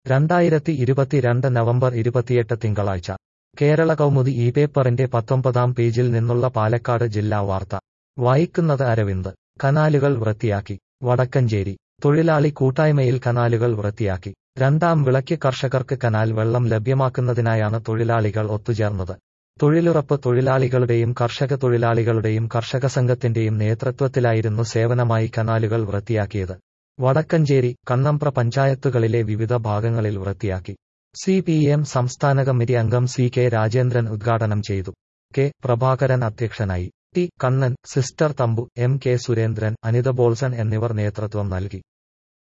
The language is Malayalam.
രണ്ടായിരത്തി ഇരുപത്തിരണ്ട് നവംബർ ഇരുപത്തിയെട്ട് തിങ്കളാഴ്ച കേരള കൗമുദി ഈ പേപ്പറിന്റെ പത്തൊമ്പതാം പേജിൽ നിന്നുള്ള പാലക്കാട് ജില്ലാ വാർത്ത വായിക്കുന്നത് അരവിന്ദ് കനാലുകൾ വൃത്തിയാക്കി വടക്കഞ്ചേരി തൊഴിലാളി കൂട്ടായ്മയിൽ കനാലുകൾ വൃത്തിയാക്കി രണ്ടാം വിളയ്ക്ക് കർഷകർക്ക് കനാൽ വെള്ളം ലഭ്യമാക്കുന്നതിനായാണ് തൊഴിലാളികൾ ഒത്തുചേർന്നത് തൊഴിലുറപ്പ് തൊഴിലാളികളുടെയും കർഷക തൊഴിലാളികളുടെയും കർഷക സംഘത്തിന്റെയും നേതൃത്വത്തിലായിരുന്നു സേവനമായി കനാലുകൾ വൃത്തിയാക്കിയത് വടക്കഞ്ചേരി കണ്ണമ്പ്ര പഞ്ചായത്തുകളിലെ വിവിധ ഭാഗങ്ങളിൽ വൃത്തിയാക്കി സി പി എം സംസ്ഥാന കമ്മിറ്റി അംഗം സി കെ രാജേന്ദ്രൻ ഉദ്ഘാടനം ചെയ്തു കെ പ്രഭാകരൻ അധ്യക്ഷനായി T Kannan sister Thampu M K Surendran Anitha Bolson എന്നിവർ നേതൃത്വം നൽകി